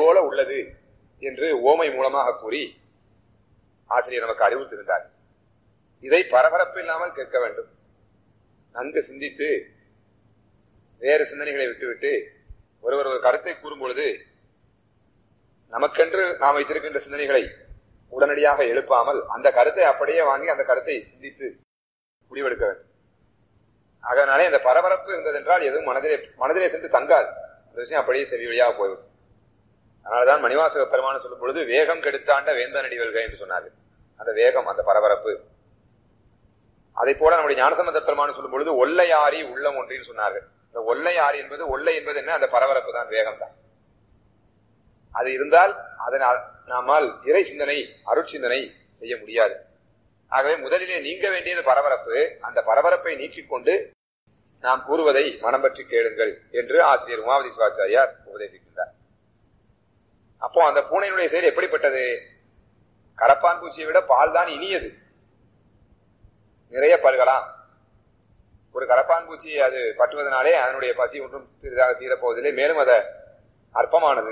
போல உள்ளது என்று ஓமை மூலமாக கூறி ஆசிரியர் நமக்கு அறிவுறுத்திருந்தார் இதை பரபரப்பு இல்லாமல் கேட்க வேண்டும் நன்கு சிந்தித்து வேறு சிந்தனைகளை விட்டுவிட்டு ஒருவர் ஒரு கருத்தை கூறும் பொழுது நமக்கென்று நாம் வைத்திருக்கின்ற சிந்தனைகளை உடனடியாக எழுப்பாமல் அந்த கருத்தை அப்படியே வாங்கி அந்த கருத்தை சிந்தித்து முடிவெடுக்க வேண்டும் அதனாலே அந்த பரபரப்பு இருந்ததென்றால் எதுவும் மனதிலே மனதிலே சென்று தங்காது அந்த விஷயம் அப்படியே செவி வழியாக போய்விடும் அதனாலதான் மணிவாசக பெருமான சொல்லும் பொழுது வேகம் கெடுத்தாண்ட வேந்தனடி வெல்க என்று சொன்னார்கள் அந்த வேகம் அந்த பரபரப்பு அதை போல நம்முடைய ஞானசம்பந்த பெருமான் சொல்லும் பொழுது ஒல்லையாரி உள்ளம் ஒன்றின்னு சொன்னார்கள் இந்த ஒல்லையாரி என்பது ஒல்லை என்பது என்ன அந்த பரபரப்பு தான் வேகம் தான் அது இருந்தால் அதனால் நாமால் இறை சிந்தனை அருட்சிந்தனை செய்ய முடியாது ஆகவே முதலிலே நீங்க வேண்டியது பரபரப்பு அந்த பரபரப்பை நீக்கிக் கொண்டு நாம் கூறுவதை மனம் பற்றி கேளுங்கள் என்று ஆசிரியர் உமாவதி சிவாச்சாரியார் உபதேசிக்கின்றார் அப்போ அந்த பூனையினுடைய செயல் எப்படிப்பட்டது கரப்பான் பூச்சியை விட பால் தான் இனியது நிறைய பல்கலாம் ஒரு கரப்பான் பூச்சி அது பற்றுவதனாலே அதனுடைய பசி ஒன்றும் சிறிதாக தீரப்போவதில்லை மேலும் அது அற்பமானது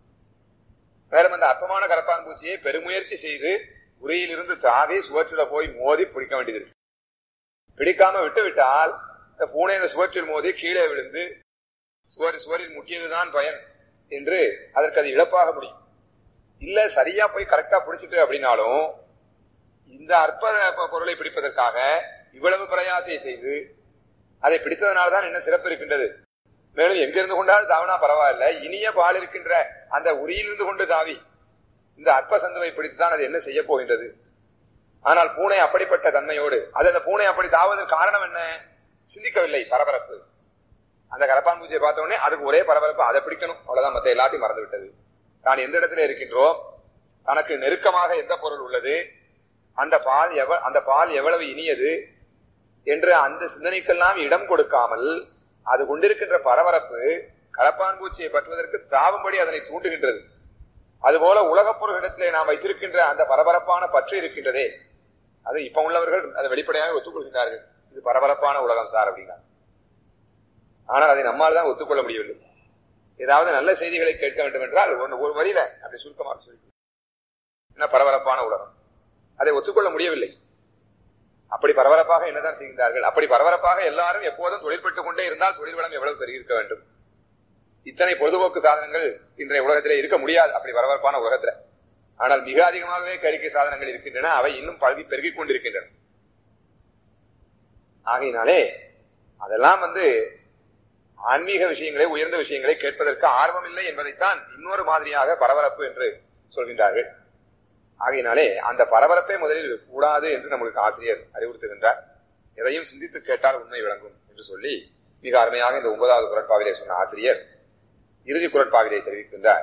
மேலும் அந்த அற்பமான கரப்பான் பூச்சியை பெருமுயற்சி செய்து உரையிலிருந்து தாவி சுவற்றில போய் மோதி பிடிக்க வேண்டியது பிடிக்காம விட்டு விட்டால் இந்த பூனை அந்த சுவற்றில் மோதி கீழே விழுந்து சுவர் சுவரில் முக்கியதுதான் பயன் என்று அதற்கு அது இழப்பாக முடியும் இல்ல சரியா போய் கரெக்டா பிடிச்சிட்டு அப்படின்னாலும் இந்த அற்ப பொருளை பிடிப்பதற்காக இவ்வளவு பிரயாசை செய்து அதை பிடித்ததனால்தான் என்ன சிறப்பு இருக்கின்றது மேலும் எங்கிருந்து கொண்டால் தாவனா பரவாயில்ல இனிய பால் இருக்கின்ற அந்த உரியிலிருந்து கொண்டு தாவி இந்த அற்ப சந்துவை பிடித்துதான் அது என்ன செய்ய போகின்றது ஆனால் பூனை அப்படிப்பட்ட தன்மையோடு அது அந்த பூனை அப்படி தாவதற்கு காரணம் என்ன சிந்திக்கவில்லை பரபரப்பு அந்த கரப்பான் பூஜையை பார்த்த உடனே அதுக்கு ஒரே பரபரப்பு அதை பிடிக்கணும் அவ்வளவுதான் மத்த எல்லாத்தையும் மறந்து விட்டது தான் எந்த இடத்துல இருக்கின்றோம் தனக்கு நெருக்கமாக எந்த பொருள் உள்ளது அந்த பால் எவ அந்த பால் எவ்வளவு இனியது என்று அந்த சிந்தனைக்கெல்லாம் இடம் கொடுக்காமல் அது கொண்டிருக்கின்ற பரபரப்பு கலப்பான் பூச்சியை பற்றுவதற்கு தாவும்படி அதனை தூண்டுகின்றது அதுபோல உலகப் பொருளிடத்திலே நாம் வைத்திருக்கின்ற அந்த பரபரப்பான பற்று இருக்கின்றதே அது இப்ப உள்ளவர்கள் அதை வெளிப்படையாக ஒத்துக்கொள்கிறார்கள் இது பரபரப்பான உலகம் சார் அப்படின்னா ஆனால் அதை நம்மால் தான் ஒத்துக்கொள்ள முடியவில்லை ஏதாவது நல்ல செய்திகளை கேட்க வேண்டும் என்றால் ஒன்று ஒரு வரியில அப்படி சுருக்கமாக சொல்லி என்ன பரபரப்பான உலகம் அதை ஒத்துக்கொள்ள முடியவில்லை அப்படி பரபரப்பாக என்னதான் செய்கின்றார்கள் அப்படி பரபரப்பாக எல்லாரும் எப்போதும் தொழிற்பட்டுக் கொண்டே இருந்தால் தொழில் வளம் எவ்வளவு பெருகிருக்க வேண்டும் இத்தனை பொழுதுபோக்கு சாதனங்கள் இன்றைய உலகத்திலே இருக்க முடியாது அப்படி பரபரப்பான உலகத்துல ஆனால் மிக அதிகமாகவே கழிக்கை சாதனங்கள் இருக்கின்றன அவை இன்னும் பகுதி பெருகிக் கொண்டிருக்கின்றன ஆகையினாலே அதெல்லாம் வந்து ஆன்மீக விஷயங்களை உயர்ந்த விஷயங்களை கேட்பதற்கு ஆர்வம் இல்லை என்பதைத்தான் இன்னொரு மாதிரியாக பரபரப்பு என்று சொல்கின்றார்கள் ஆகையினாலே அந்த பரபரப்பே முதலில் கூடாது என்று நம்மளுக்கு ஆசிரியர் அறிவுறுத்துகின்றார் எதையும் சிந்தித்து கேட்டால் உண்மை விளங்கும் என்று சொல்லி மிக அருமையாக இந்த ஒன்பதாவது குரட்பாவிலே சொன்ன ஆசிரியர் இறுதி குரட்பாவிலே தெரிவிக்கின்றார்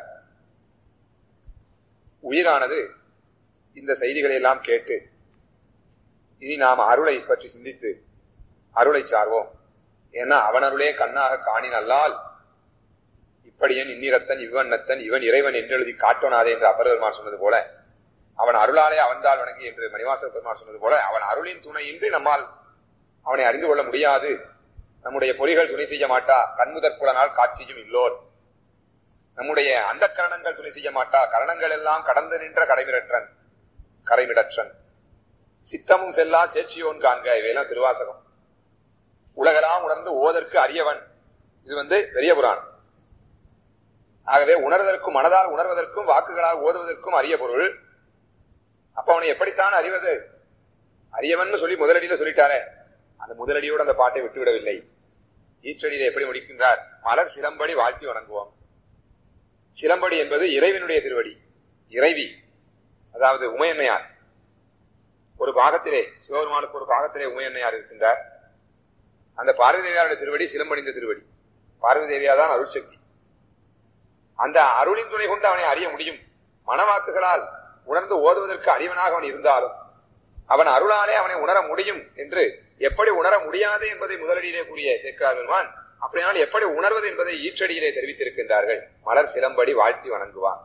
உயிரானது இந்த செய்திகளை எல்லாம் கேட்டு இனி நாம் அருளை பற்றி சிந்தித்து அருளை சார்வோம் ஏன்னா அவன் அருளே கண்ணாக காணின் அல்லால் இப்படியன் இன்னிரத்தன் இவன்னத்தன் இவன் இறைவன் என்றெழுதி காட்டோனாதே என்று அப்பர் பெருமான் சொன்னது போல அவன் அருளாலே அவன்தால் வணங்கி என்று மணிவாச பெருமான் சொன்னது போல அவன் அருளின் துணையின்றி நம்மால் அவனை அறிந்து கொள்ள முடியாது நம்முடைய பொறிகள் துணை செய்ய மாட்டா கண்முதற் புலனால் காட்சியும் இல்லோர் நம்முடைய அந்த கரணங்கள் துணை செய்ய மாட்டா கரணங்கள் எல்லாம் கடந்து நின்ற கடைமிடற்றன் கரைமிடற்றன் சித்தமும் செல்லா சேட்சியோன் காண்க இவையெல்லாம் திருவாசகம் உலகெல்லாம் உணர்ந்து ஓதற்கு அரியவன் இது வந்து பெரிய புராணம் ஆகவே உணர்வதற்கும் மனதால் உணர்வதற்கும் வாக்குகளால் ஓதுவதற்கும் அரிய பொருள் அப்ப அவனை எப்படித்தான் அறிவது அரியவன் சொல்லி முதலடியில சொல்லிட்டாரே அந்த முதலடியோடு அந்த பாட்டை விட்டுவிடவில்லை ஈச்சடியில எப்படி முடிக்கின்றார் மலர் சிலம்படி வாழ்த்தி வணங்குவோம் சிலம்படி என்பது இறைவனுடைய திருவடி இறைவி அதாவது உமையன்னையார் ஒரு பாகத்திலே சிவபெருமானுக்கு ஒரு பாகத்திலே உமையன்னையார் இருக்கின்றார் அந்த பார்வதி தேவியாருடைய திருவடி சிலம்படிந்த திருவடி பார்வதி தேவியா தான் அருள் சக்தி அந்த அருளின் துணை கொண்டு அவனை அறிய முடியும் மனவாக்குகளால் உணர்ந்து ஓதுவதற்கு அறிவனாக அவன் இருந்தாலும் அவன் அருளாலே அவனை உணர முடியும் என்று எப்படி உணர முடியாது என்பதை முதலடியிலே கூறிய சேர்க்கிறார் பெருமான் அப்படியானால் எப்படி உணர்வது என்பதை ஈற்றடியிலே தெரிவித்திருக்கின்றார்கள் மலர் சிலம்படி வாழ்த்தி வணங்குவான்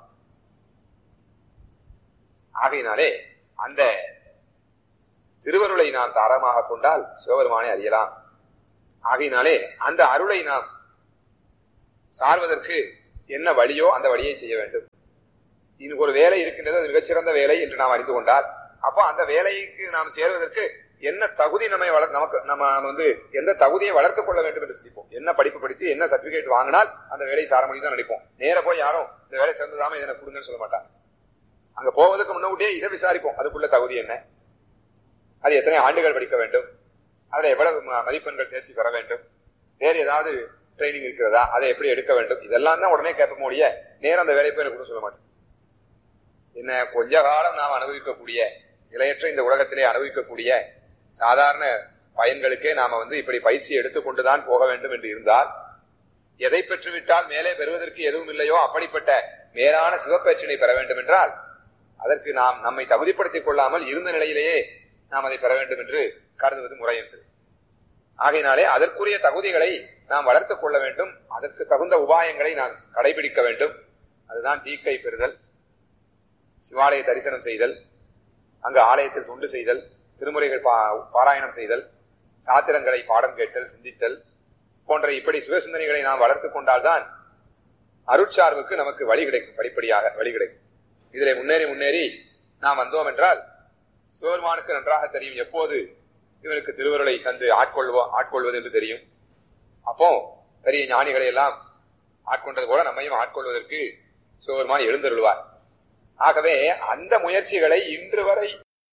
ஆகையினாலே அந்த திருவருளை நாம் தாரமாக கொண்டால் சிவபெருமானை அறியலாம் ஆகையினாலே அந்த அருளை நாம் சார்வதற்கு என்ன வழியோ அந்த வழியை செய்ய வேண்டும் இன்னும் ஒரு வேலை இருக்கின்றது அது மிகச்சிறந்த வேலை என்று நாம் அறிந்து கொண்டால் அப்போ அந்த வேலைக்கு நாம் சேருவதற்கு என்ன தகுதி நம்மை வளர் நமக்கு நம்ம வந்து எந்த தகுதியை வளர்த்துக் கொள்ள வேண்டும் என்று சிந்திப்போம் என்ன படிப்பு படிச்சு என்ன சர்டிபிகேட் வாங்கினால் அந்த வேலை சார முடியும் தான் நினைப்போம் நேர போய் யாரும் இந்த வேலை சிறந்ததாம இதை எனக்கு கொடுங்கன்னு சொல்ல மாட்டாங்க அங்க போவதற்கு முன்னாடியே இதை விசாரிப்போம் அதுக்குள்ள தகுதி என்ன அது எத்தனை ஆண்டுகள் படிக்க வேண்டும் அதுல எவ்வளவு ம- மதிப்பெண்கள் தேர்ச்சி பெற வேண்டும் வேறு ஏதாவது ட்ரைனிங் இருக்கிறதா அதை எப்படி எடுக்க வேண்டும் இதெல்லாம் தான் உடனே கேட்ப முடிய நேரம் அந்த வேலை போய் எனக்கு கூட சொல்ல மாட்டேன் என்ன கொஞ்ச காலம் நாம் அனுபவிக்கக்கூடிய நிலையற்ற இந்த உலகத்திலே அனுபவிக்கக்கூடிய சாதாரண பயன்களுக்கே நாம வந்து இப்படி பயிற்சி எடுத்துக்கொண்டுதான் போக வேண்டும் என்று இருந்தால் எதை பெற்றுவிட்டால் மேலே பெறுவதற்கு எதுவும் இல்லையோ அப்படிப்பட்ட மேலான சிவப்பேற்றினை பெற வேண்டும் என்றால் அதற்கு நாம் நம்மை தகுதிப்படுத்திக் கொள்ளாமல் இருந்த நிலையிலேயே நாம் அதை பெற வேண்டும் என்று கருதுவது முறை என்று ஆகையினாலே அதற்குரிய தகுதிகளை நாம் வளர்த்துக் கொள்ள வேண்டும் அதற்கு தகுந்த உபாயங்களை நாம் கடைபிடிக்க வேண்டும் அதுதான் தீக்கை பெறுதல் சிவாலய தரிசனம் செய்தல் அங்கு ஆலயத்தில் தொண்டு செய்தல் திருமுறைகள் பா- பாராயணம் செய்தல் சாத்திரங்களை பாடம் கேட்டல் சிந்தித்தல் போன்ற இப்படி சிவசிந்தனைகளை நாம் வளர்த்துக் கொண்டால்தான் அருட்சார்வுக்கு நமக்கு வழி கிடைக்கும் படிப்படியாக வழி கிடைக்கும் இதிலே முன்னேறி முன்னேறி நாம் வந்தோம் என்றால் சிவபெருமானுக்கு நன்றாக தெரியும் எப்போது இவனுக்கு திருவருளை தந்து ஆட்கொள்வோம் ஆட்கொள்வது என்று தெரியும் அப்போ பெரிய ஞானிகளை எல்லாம் ஆட்கொண்டது போல நம்மையும் ஆட்கொள்வதற்கு சிவபெருமான் எழுந்தருள்வார் ஆகவே அந்த முயற்சிகளை இன்று வரை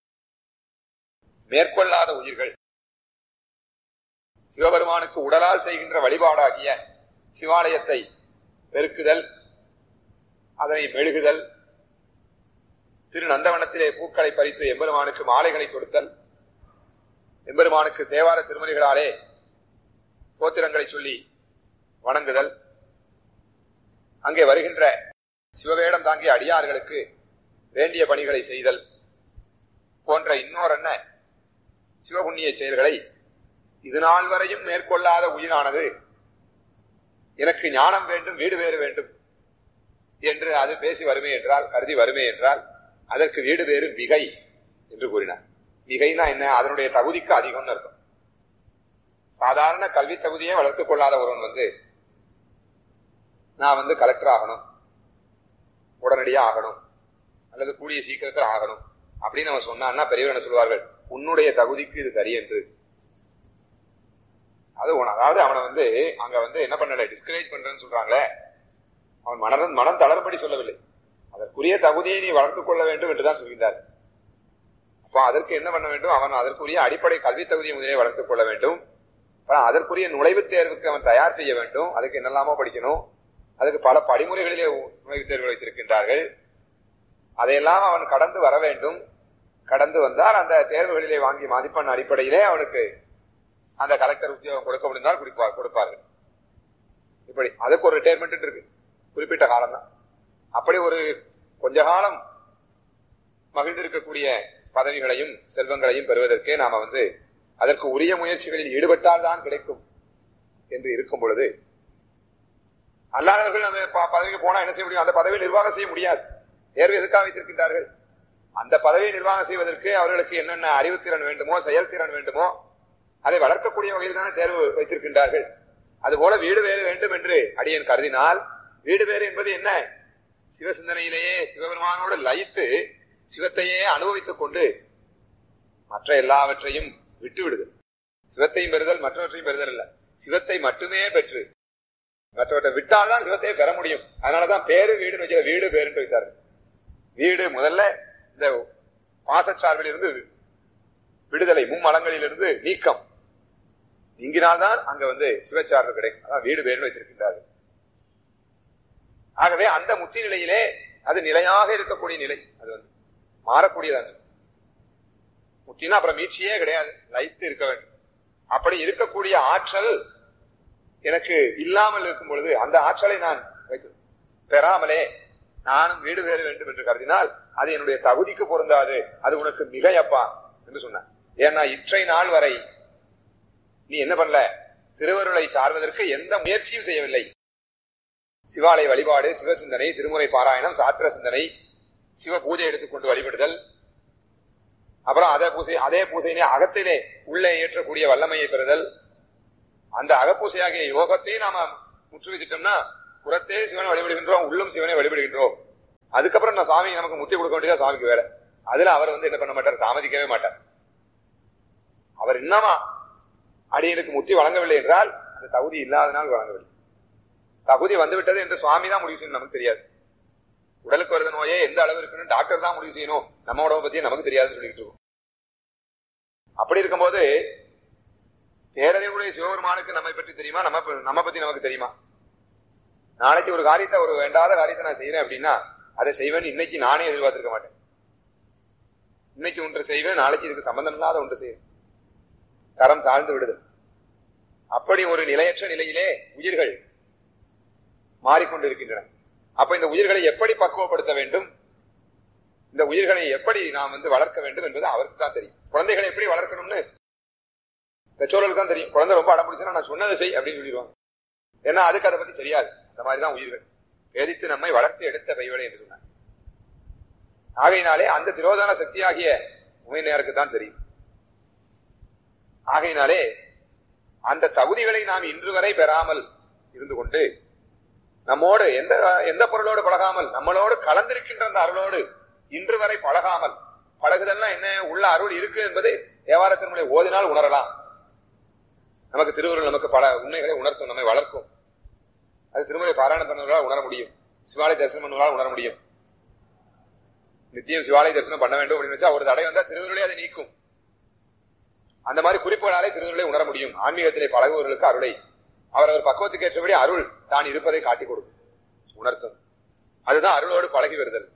மேற்கொள்ளாத உயிர்கள் சிவபெருமானுக்கு உடலால் செய்கின்ற வழிபாடாகிய சிவாலயத்தை பெருக்குதல் அதனை மெழுகுதல் திரு நந்தவனத்திலே பூக்களை பறித்து எம்பெருமானுக்கு மாலைகளை கொடுத்தல் எம்பெருமானுக்கு தேவார திருமணிகளாலே தோத்திரங்களை சொல்லி வணங்குதல் அங்கே வருகின்ற சிவவேடம் தாங்கிய அடியார்களுக்கு வேண்டிய பணிகளை செய்தல் போன்ற இன்னொரென்ன சிவபுண்ணிய செயல்களை இது நாள் வரையும் மேற்கொள்ளாத உயிரானது எனக்கு ஞானம் வேண்டும் வீடு வேறு வேண்டும் என்று அது பேசி வருமே என்றால் கருதி வருமே என்றால் அதற்கு வீடு வேறு மிகை என்று கூறினார் மிகைனா என்ன அதனுடைய தகுதிக்கு அதிகம்னு அர்த்தம் சாதாரண கல்வி தகுதியே வளர்த்துக் கொள்ளாத ஒருவன் வந்து நான் வந்து கலெக்டர் ஆகணும் உடனடியா ஆகணும் அல்லது கூடிய சீக்கிரத்தில் ஆகணும் அப்படின்னு அவன் சொன்னான்னா பெரியவர் என்ன சொல்வார்கள் உன்னுடைய தகுதிக்கு இது சரி என்று அது உன- அதாவது அவனை வந்து அங்க வந்து என்ன பண்ணல டிஸ்கரேஜ் பண்றேன்னு சொல்றாங்களே அவன் மனம் மனம் தளரும்படி சொல்லவில்லை அதற்குரிய தகுதியை நீ வளர்த்துக் கொள்ள வேண்டும் என்றுதான் சொல்கின்றார் அப்ப அதற்கு என்ன பண்ண வேண்டும் அவன் அதற்குரிய அடிப்படை கல்வி தகுதியை முதலே வளர்த்துக் கொள்ள வேண்டும் அப்புறம் அதற்குரிய நுழைவுத் தேர்வுக்கு அவன் தயார் செய்ய வேண்டும் அதுக்கு என்னெல்லாமோ படிக்கணும் அதுக்கு பல படிமுறைகளிலே நுழைவுத் தேர்வு வைத்திருக்கின்றார்கள் அதையெல்லாம் அவன் கடந்து வர வேண்டும் கடந்து வந்தால் அந்த தேர்வுகளிலே வாங்கி மதிப்பெண் அடிப்படையிலே அவனுக்கு அந்த கலெக்டர் உத்தியோகம் கொடுக்க முடிந்தால் கொடுப்பார் கொடுப்பார்கள் இப்படி அதுக்கு ஒரு ரிட்டையர்மெண்ட் இருக்கு குறிப்பிட்ட காலம் தான் அப்படி ஒரு கொஞ்ச காலம் மகிழ்ந்திருக்கக்கூடிய பதவிகளையும் செல்வங்களையும் பெறுவதற்கே நாம வந்து அதற்கு உரிய முயற்சிகளில் ஈடுபட்டால் தான் கிடைக்கும் என்று இருக்கும் பொழுது அல்லாதவர்கள் அந்த ப- பதவிக்கு போனா என்ன செய்ய முடியும் அந்த பதவியை நிர்வாகம் செய்ய முடியாது தேர்வு எதுக்காக வைத்திருக்கின்றார்கள் அந்த பதவியை நிர்வாகம் செய்வதற்கு அவர்களுக்கு என்னென்ன அறிவுத்திறன் வேண்டுமோ செயல்திறன் வேண்டுமோ அதை வளர்க்கக்கூடிய வகையில் தானே தேர்வு வைத்திருக்கின்றார்கள் அதுபோல வீடு வேறு வேண்டும் என்று அடியன் கருதினால் வீடு வேறு என்பது என்ன சிவசிந்தனையிலேயே சிவபெருமானோடு லயித்து சிவத்தையே அனுபவித்துக் கொண்டு மற்ற எல்லாவற்றையும் விட்டு விடுதல் சிவத்தையும் பெறுதல் மற்றவற்றையும் பெறுதல் இல்ல சிவத்தை மட்டுமே பெற்று மற்றவற்றை விட்டால்தான் சிவத்தையே பெற முடியும் அதனாலதான் பேரு வீடு வைக்கிற வீடு பேருன்னு வைத்தார்கள் வீடு முதல்ல இந்த பாசச்சார்பில் இருந்து விடுதலை மும்மலங்களிலிருந்து நீக்கம் நீங்கினால்தான் அங்க வந்து சிவச்சார்பு கிடைக்கும் அதான் வீடு பேருன்னு வைத்திருக்கின்றார்கள் ஆகவே அந்த முத்தி நிலையிலே அது நிலையாக இருக்கக்கூடிய நிலை அது வந்து மாறக்கூடியதான முத்தினா அப்புறம் மீட்சியே கிடையாது லைத்து இருக்க வேண்டும் அப்படி இருக்கக்கூடிய ஆற்றல் எனக்கு இல்லாமல் இருக்கும் பொழுது அந்த ஆற்றலை நான் வைத்து பெறாமலே நானும் வீடு வேற வேண்டும் என்று கருதினால் அது என்னுடைய தகுதிக்கு பொருந்தாது அது உனக்கு மிகையப்பா என்று சொன்னார் ஏன்னா இற்றை நாள் வரை நீ என்ன பண்ணல திருவருளை சார்வதற்கு எந்த முயற்சியும் செய்யவில்லை சிவாலய வழிபாடு சிவசிந்தனை திருமுறை பாராயணம் சாத்திர சிந்தனை சிவ பூஜை எடுத்துக்கொண்டு வழிபடுதல் அப்புறம் அதே பூசை அதே பூசையினை அகத்திலே உள்ளே ஏற்றக்கூடிய வல்லமையை பெறுதல் அந்த அகப்பூசையாகிய யோகத்தையும் நாம முற்றுவிச்சிட்டோம்னா புறத்தே சிவனை வழிபடுகின்றோம் உள்ளும் சிவனை வழிபடுகின்றோம் அதுக்கப்புறம் நான் சுவாமி நமக்கு முத்தி கொடுக்க வேண்டியதா சுவாமிக்கு வேலை அதுல அவர் வந்து என்ன பண்ண மாட்டார் தாமதிக்கவே மாட்டார் அவர் என்னமா அடியனுக்கு முத்தி வழங்கவில்லை என்றால் அந்த தகுதி இல்லாதனால் வழங்கவில்லை தகுதி வந்துவிட்டது என்று சுவாமி தான் முடிவு செய்யணும் நமக்கு தெரியாது உடலுக்கு வருத நோயே எந்த அளவு இருக்குன்னு டாக்டர் தான் முடிவு செய்யணும் நம்ம உடம்பை பத்தி நமக்கு தெரியாதுன்னு சொல்லிட்டு இருக்கோம் அப்படி இருக்கும்போது பேரறிவுடைய சிவபெருமானுக்கு நம்மை பற்றி தெரியுமா நம்ம நம்ம பத்தி நமக்கு தெரியுமா நாளைக்கு ஒரு காரியத்தை ஒரு வேண்டாத காரியத்தை நான் செய்யறேன் அப்படின்னா அதை செய்வேன் இன்னைக்கு நானே எதிர்பார்த்திருக்க மாட்டேன் இன்னைக்கு ஒன்று செய்வேன் நாளைக்கு இதுக்கு சம்பந்தம் இல்லாத ஒன்று செய்வேன் தரம் சார்ந்து விடுது அப்படி ஒரு நிலையற்ற நிலையிலே உயிர்கள் மாறிக்கொண்டிருக்கின்றன அப்ப இந்த உயிர்களை எப்படி பக்குவப்படுத்த வேண்டும் இந்த உயிர்களை எப்படி நாம் வந்து வளர்க்க வேண்டும் என்பது அவருக்கு தான் தெரியும் குழந்தைகளை எப்படி வளர்க்கணும்னு பெற்றோர்களுக்கு தான் தெரியும் குழந்தை ரொம்ப அடம் பிடிச்சா நான் சொன்னதை செய் அப்படின்னு சொல்லிடுவாங்க ஏன்னா அதுக்கு அதை பத்தி தெரியாது அந்த மாதிரிதான் உயிர்கள் வேதித்து நம்மை வளர்த்து எடுத்த பைவலை என்று சொன்னார் ஆகையினாலே அந்த திரோதான சக்தியாகிய உமையினருக்கு தான் தெரியும் ஆகையினாலே அந்த தகுதிகளை நாம் இன்று வரை பெறாமல் இருந்து கொண்டு நம்மோடு எந்த எந்த பொருளோடு பழகாமல் நம்மளோடு கலந்திருக்கின்ற அந்த அருளோடு இன்று வரை பழகாமல் பழகுதல்னா என்ன உள்ள அருள் இருக்கு என்பது தேவாரத்தினுடைய ஓதினால் உணரலாம் நமக்கு திருவருள் நமக்கு பல உண்மைகளை உணர்த்தும் நம்மை வளர்க்கும் அது திருமுறை பாராயணம் பண்ணுவதால் உணர முடியும் சிவாலய தரிசனம் பண்ணுவதால் உணர முடியும் நித்தியம் சிவாலய தரிசனம் பண்ண வேண்டும் அப்படின்னு வச்சா ஒரு தடை வந்தா திருவருளே அதை நீக்கும் அந்த மாதிரி குறிப்புகளாலே திருவருளை உணர முடியும் ஆன்மீகத்திலே பழகுவவர்களுக்கு அருளை அவரவர் பக்குவத்துக்கு ஏற்றபடி அருள் தான் இருப்பதை காட்டிக் கொடுக்கும் உணர்த்தும் அதுதான் அருளோடு பழகி வருதல்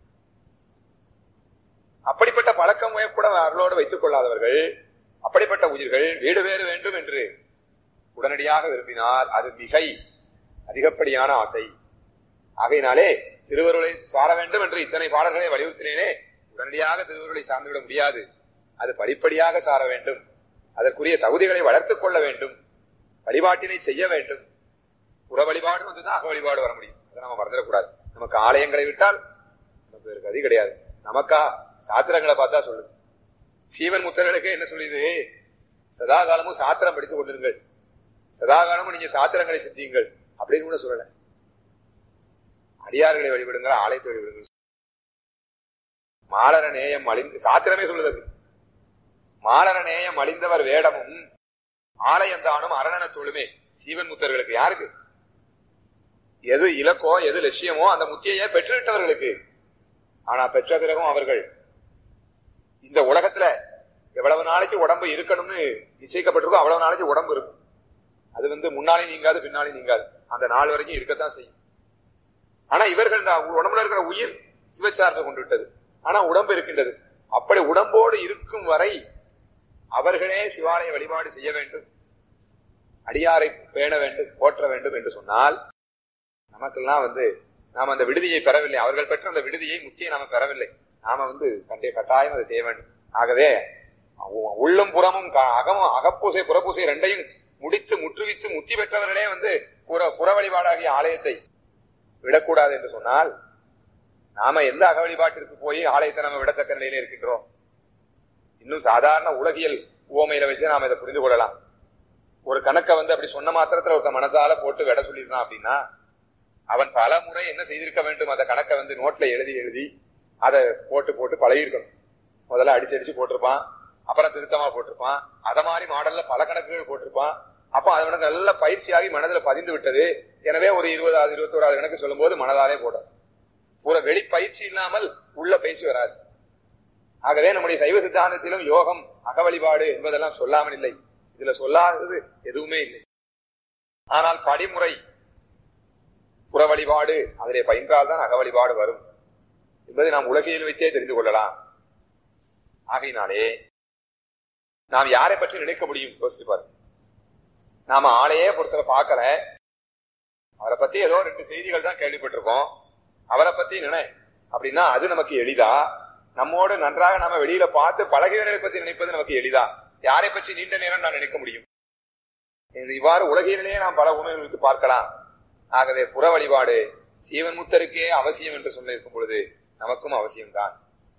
அப்படிப்பட்ட பழக்கம் கூட அருளோடு வைத்துக் கொள்ளாதவர்கள் அப்படிப்பட்ட உயிர்கள் வீடு வேறு வேண்டும் என்று உடனடியாக விரும்பினால் அது மிகை அதிகப்படியான ஆசை ஆகையினாலே திருவருளை சார வேண்டும் என்று இத்தனை பாடல்களை வலியுறுத்தினேனே உடனடியாக திருவருளை சார்ந்துவிட முடியாது அது படிப்படியாக சார வேண்டும் அதற்குரிய தகுதிகளை வளர்த்துக் கொள்ள வேண்டும் வழிபாட்டினை செய்ய வேண்டும் புற வழிபாடு வந்துதான் அக வழிபாடு வர முடியும் அதை நம்ம மறந்துடக்கூடாது நமக்கு ஆலயங்களை விட்டால் நமக்கு வேறு கதி கிடையாது நமக்கா சாத்திரங்களை பார்த்தா சொல்லுது சீவன் முத்தர்களுக்கு என்ன சொல்லுது சதா காலமும் சாத்திரம் படித்துக் கொண்டிருங்கள் சதா காலமும் நீங்க சாத்திரங்களை சிந்தியுங்கள் அப்படின்னு கூட சொல்லல அடியார்களை வழிபடுங்கள் ஆலயத்தை வழிபடுங்கள் மாலர நேயம் அழிந்து சாத்திரமே சொல்லுது மாலர நேயம் அழிந்தவர் வேடமும் ஆலயந்தானும் அரணன தொழுமே சீவன் முத்தர்களுக்கு யாருக்கு எது இலக்கோ எது லட்சியமோ அந்த முத்தியையே பெற்றுவிட்டவர்களுக்கு ஆனா பெற்ற பிறகும் அவர்கள் இந்த உலகத்துல எவ்வளவு நாளைக்கு உடம்பு இருக்கணும்னு நிச்சயிக்கப்பட்டிருக்கோ அவ்வளவு நாளைக்கு உடம்பு இருக்கும் அது வந்து முன்னாலே நீங்காது பின்னாலே நீங்காது அந்த நாள் வரைக்கும் இருக்கத்தான் செய்யும் ஆனா இவர்கள் இந்த உடம்புல இருக்கிற உயிர் சிவச்சார்பை கொண்டு விட்டது ஆனா உடம்பு இருக்கின்றது அப்படி உடம்போடு இருக்கும் வரை அவர்களே சிவாலய வழிபாடு செய்ய வேண்டும் அடியாரை பேண வேண்டும் போற்ற வேண்டும் என்று சொன்னால் நமக்கெல்லாம் வந்து நாம் அந்த விடுதியை பெறவில்லை அவர்கள் பெற்ற அந்த விடுதியை முக்கிய நாம பெறவில்லை நாம வந்து கண்டே கட்டாயம் அதை செய்ய வேண்டும் ஆகவே உள்ளும் புறமும் அகமும் அகப்பூசை புறப்பூசை ரெண்டையும் முடித்து முற்றுவித்து முத்தி பெற்றவர்களே வந்து புற புற வழிபாடாகிய ஆலயத்தை விடக்கூடாது என்று சொன்னால் நாம எந்த அக வழிபாட்டிற்கு போய் ஆலயத்தை நம்ம விடத்தக்க நிலையில இருக்கின்றோம் இன்னும் சாதாரண உலகியல் உவமையில வச்சு நாம இதை புரிந்து கொள்ளலாம் ஒரு கணக்கை வந்து அப்படி சொன்ன மாத்திரத்துல ஒருத்த மனசால போட்டு விட சொல்லியிருந்தான் அப்படின்னா அவன் பல முறை என்ன செய்திருக்க வேண்டும் அந்த கணக்கை வந்து நோட்ல எழுதி எழுதி அதை போட்டு போட்டு பழகிருக்கணும் முதல்ல அடிச்சு அடிச்சு போட்டிருப்பான் அப்புறம் திருத்தமா போட்டிருப்பான் அத மாதிரி மாடல்ல பல கணக்குகள் போட்டிருப்பான் அப்ப அவனுக்கு நல்ல பயிற்சியாகி மனதில் பதிந்து விட்டது எனவே ஒரு இருபதாவது இருபத்தோராது கணக்கு சொல்லும் போது மனதாலே போடும் ஒரு வெளி பயிற்சி இல்லாமல் உள்ள பயிற்சி வராது ஆகவே நம்முடைய சைவ சித்தாந்தத்திலும் யோகம் அக வழிபாடு என்பதெல்லாம் சொல்லாமல் இல்லை இதுல சொல்லாதது எதுவுமே இல்லை ஆனால் படிமுறை புற வழிபாடு அதிலே பயின்றால்தான் அக வழிபாடு வரும் என்பதை நாம் உலகையில் வைத்தே தெரிந்து கொள்ளலாம் ஆகையினாலே நாம் யாரை பற்றி நினைக்க முடியும் யோசிச்சு பாருங்க நாம ஆளையே பொறுத்தவரை பார்க்கல அவரை பத்தி ஏதோ ரெண்டு செய்திகள் தான் கேள்விப்பட்டிருக்கோம் அவரை பத்தி நினை அப்படின்னா அது நமக்கு எளிதா நம்மோடு நன்றாக நாம வெளியில பார்த்து பழகியவர்களை பத்தி நினைப்பது நமக்கு எளிதா யாரை பற்றி நீண்ட நேரம் நான் நினைக்க முடியும் இவ்வாறு உலகிலேயே நாம் பல உணர்வுகளுக்கு பார்க்கலாம் ஆகவே புற வழிபாடு சீவன் முத்தருக்கே அவசியம் என்று சொல்லியிருக்கும் பொழுது நமக்கும் அவசியம்தான்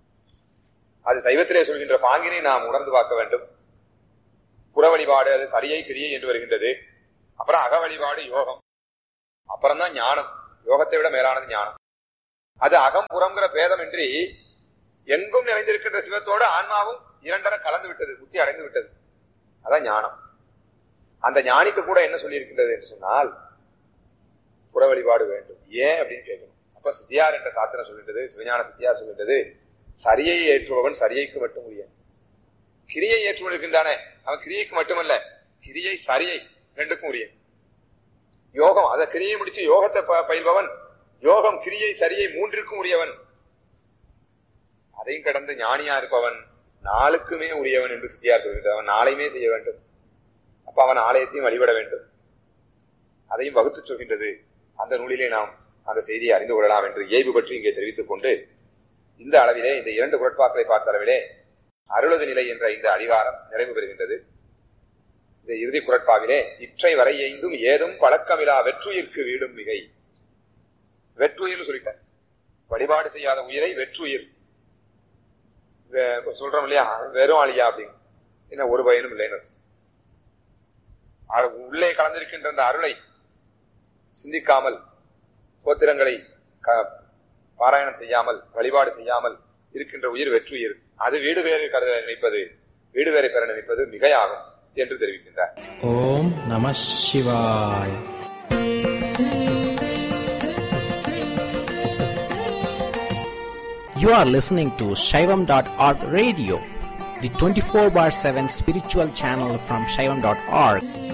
அது சைவத்திலே சொல்கின்ற பாங்கினை நாம் உணர்ந்து பார்க்க வேண்டும் புற வழிபாடு அது சரியை கிரியை என்று வருகின்றது அப்புறம் அக வழிபாடு யோகம் அப்புறம்தான் ஞானம் யோகத்தை விட மேலானது ஞானம் அது அகம் புறம்ங்கிற பேதம் இன்றி எங்கும் நிறைந்திருக்கின்ற சிவத்தோடு ஆன்மாவும் இரண்டர கலந்து விட்டது முத்தி அடைந்து விட்டது அதான் ஞானம் அந்த ஞானிக்கு கூட என்ன சொல்லியிருக்கின்றது என்று சொன்னால் புற வழிபாடு வேண்டும் ஏன் அப்படின்னு கேட்கணும் அப்ப சித்தியார் என்ற சாத்திரம் சொல்கின்றது சிவஞான சித்தியார் சொல்கின்றது சரியை ஏற்றுபவன் சரியைக்கு மட்டும் உரிய கிரியை ஏற்றுவன் இருக்கின்றானே அவன் கிரியைக்கு மட்டுமல்ல கிரியை சரியை ரெண்டுக்கும் உரிய யோகம் அத கிரியை முடிச்சு யோகத்தை ப- பயில்பவன் யோகம் கிரியை சரியை மூன்றிற்கும் உரியவன் அதையும் கடந்து ஞானியா இருப்பவன் நாளுக்குமே உரியவன் என்று சித்தியார் சொல்கின்றார் அவன் நாளையுமே செய்ய வேண்டும் அப்ப அவன் ஆலயத்தையும் வழிபட வேண்டும் அதையும் வகுத்து சொல்கின்றது அந்த நூலிலே நாம் அந்த செய்தியை அறிந்து கொள்ளலாம் என்று இயல்பு பற்றி இங்கே தெரிவித்துக் கொண்டு இந்த அளவிலே இந்த இரண்டு குரட்பாக்களை பார்த்த அளவிலே அருளது நிலை என்ற இந்த அதிகாரம் நிறைவு பெறுகின்றது இந்த இறுதி குரட்பாவிலே இற்றை வரை எய்தும் ஏதும் பழக்கமிலா வெற்றுயிர்க்கு வீடும் மிகை வெற்றுயிர் சொல்லிட்டார் வழிபாடு செய்யாத உயிரை வெற்றுயிர் வே- சொல்றோம் இல்லையா வெறும் ஆளியா அப்படின்னு என்ன ஒரு பயனும் இல்லைன்னு அர்த்தம். அ- உள்ளே கலந்திருக்கின்ற அந்த அருளை சிந்திக்காமல் கோத்திரங்களை க- பாராயணம் செய்யாமல் வழிபாடு செய்யாமல் இருக்கின்ற உயிர் வெற்றுயிர் அது வீடு வேறு கருத நினைப்பது வீடு வேறு பெற நினைப்பது மிகையாகும் என்று தெரிவிக்கின்றார் ஓம் நம சிவாய் You are listening to Shaivam.org radio, the 24 bar 7 spiritual channel from Shaivam.org.